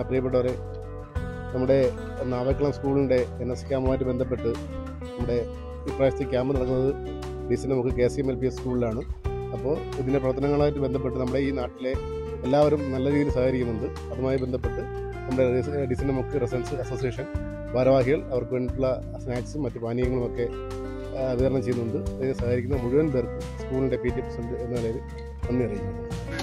പ്രിയപ്പെട്ടവരെ നമ്മുടെ നാവക്കുളം സ്കൂളിൻ്റെ എൻ എസ് ക്യാമ്പുമായിട്ട് ബന്ധപ്പെട്ട് നമ്മുടെ ഇപ്രാവശ്യത്തെ ക്യാമ്പ് നടക്കുന്നത് ഡിസിൻ്റെ നമുക്ക് K C M L P S സ്കൂളിലാണ് അപ്പോൾ ഇതിൻ്റെ പ്രവർത്തനങ്ങളുമായിട്ട് ബന്ധപ്പെട്ട് നമ്മുടെ ഈ നാട്ടിലെ എല്ലാവരും നല്ല രീതിയിൽ സഹകരിക്കുന്നുണ്ട് അതുമായി ബന്ധപ്പെട്ട് നമ്മുടെ ഡിസിൻ്റെ മുക്ക് റെസൻസ് അസോസിയേഷൻ ഭാരവാഹികൾ അവർക്ക് വേണ്ടിയിട്ടുള്ള സ്നാക്സും മറ്റ് പാനീയങ്ങളും ഒക്കെ ആ, വിതരണം ചെയ്യുന്നുണ്ട് ഇതിന് സഹകരിക്കുന്ന മുഴുവൻ പേർക്കും സ്കൂളിൻ്റെ പി ടി പ്രസിഡന്റ് എന്ന നിലയിൽ നന്ദി അറിയിക്കുന്നു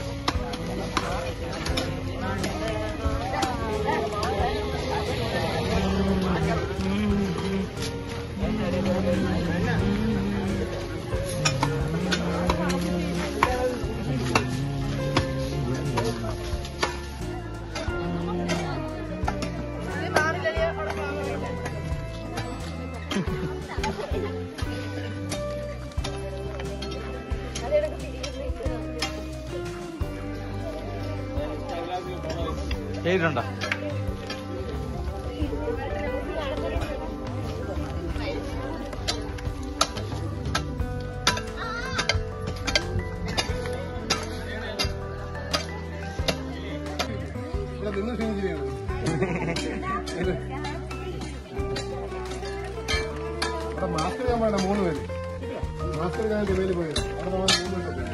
ചെയ്തിട്ടുണ്ടോ ഇവിടെ നിന്ന് ക്ഷണിച്ചിരിക്കുകയാണ് അവിടെ മാസ്ക് ഞാൻ വേണ്ട മൂന്ന് പേര് മാസ്ക് ഞാൻ ചെന്നൈയിൽ പോയത് അവിടെ നമ്മൾ മൂന്ന് പേര്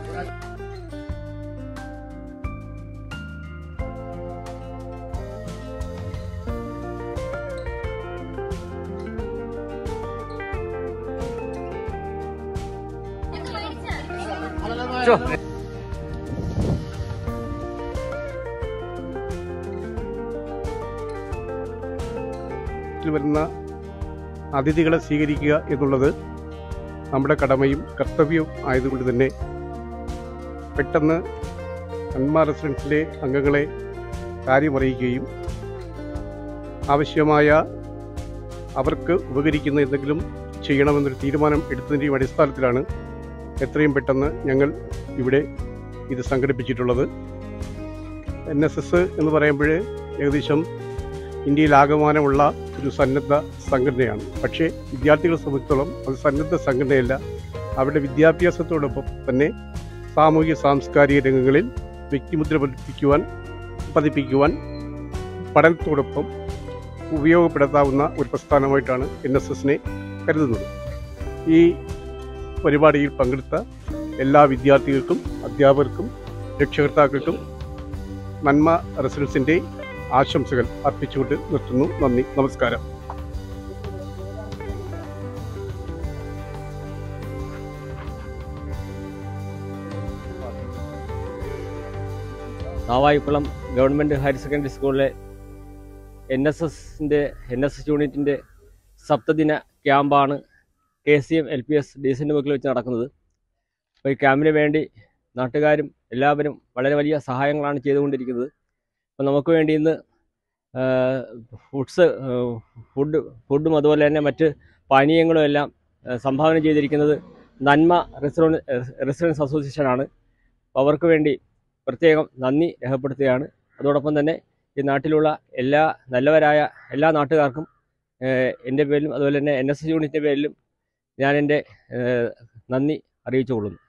ചോ ിൽ വരുന്ന അതിഥികളെ സ്വീകരിക്കുക എന്നുള്ളത് നമ്മുടെ കടമയും കർത്തവ്യവും ആയതുകൊണ്ട് തന്നെ പെട്ടെന്ന് അന്മാ റെസിഡൻസിലെ അംഗങ്ങളെ കാര്യമറിയിക്കുകയും ആവശ്യമായ അവർക്ക് ഉപകരിക്കുന്ന എന്തെങ്കിലും ചെയ്യണമെന്നൊരു തീരുമാനം എടുത്തതിൻ്റെയും അടിസ്ഥാനത്തിലാണ് എത്രയും പെട്ടെന്ന് ഞങ്ങൾ ഇവിടെ ഇത് സംഘടിപ്പിച്ചിട്ടുള്ളത് എൻ എസ് എസ് എന്ന് പറയുമ്പോൾ ഏകദേശം ഇന്ത്യയിലാകമാനമുള്ള ഒരു സന്നദ്ധ സംഘടനയാണ് പക്ഷേ വിദ്യാർത്ഥികളെ സംബന്ധിച്ചിടത്തോളം അത് സന്നദ്ധ സംഘടനയല്ല അവരുടെ വിദ്യാഭ്യാസത്തോടൊപ്പം തന്നെ സാമൂഹിക സാംസ്കാരിക രംഗങ്ങളിൽ വ്യക്തിമുദ്ര പതിപ്പിക്കുവാൻ പതിപ്പിക്കുവാൻ പഠനത്തോടൊപ്പം ഉപയോഗപ്പെടുത്താവുന്ന ഒരു പ്രസ്ഥാനമായിട്ടാണ് എൻ എസ് എസിനെ കരുതുന്നത് ഈ പരിപാടിയിൽ പങ്കെടുത്ത എല്ലാ വിദ്യാർത്ഥികൾക്കും അധ്യാപകർക്കും രക്ഷകർത്താക്കൾക്കും നന്മ റെസിഡൻസിൻ്റെ ആശംസകൾ അർപ്പിച്ചുകൊണ്ട് നിർത്തുന്നു നന്ദി നമസ്കാരം നാവായിക്കുളം ഗവൺമെൻറ് ഹയർ സെക്കൻഡറി സ്കൂളിലെ എൻ എസ് എസിൻ്റെ എൻ എസ് എസ് യൂണിറ്റിൻ്റെ സപ്തദിന ക്യാമ്പാണ് K C M L P S decent മുക്കിൽ വെച്ച് നടക്കുന്നത് അപ്പോൾ ഈ ക്യാമ്പിന് വേണ്ടി നാട്ടുകാരും എല്ലാവരും വളരെ വലിയ സഹായങ്ങളാണ് ചെയ്തുകൊണ്ടിരിക്കുന്നത് അപ്പോൾ നമുക്ക് വേണ്ടി ഇന്ന് ഫുഡ്സ് ഫുഡ് ഫുഡും അതുപോലെ തന്നെ മറ്റ് പാനീയങ്ങളും എല്ലാം ആ, സംഭാവന ചെയ്തിരിക്കുന്നത് നന്മ റെസിഡൻ റെസിഡൻസ് അസോസിയേഷനാണ് അപ്പോൾ അവർക്ക് വേണ്ടി പ്രത്യേകം നന്ദി രേഖപ്പെടുത്തുകയാണ് അതോടൊപ്പം തന്നെ ഈ നാട്ടിലുള്ള എല്ലാ നല്ലവരായ എല്ലാ നാട്ടുകാർക്കും ഏഹ്, എൻ്റെ പേരിലും അതുപോലെ തന്നെ എൻ എസ് എസ് യൂണിറ്റിൻ്റെ പേരിലും ഞാൻ എൻ്റെ ഏഹ്, നന്ദി അറിയിച്ചുകൊള്ളുന്നു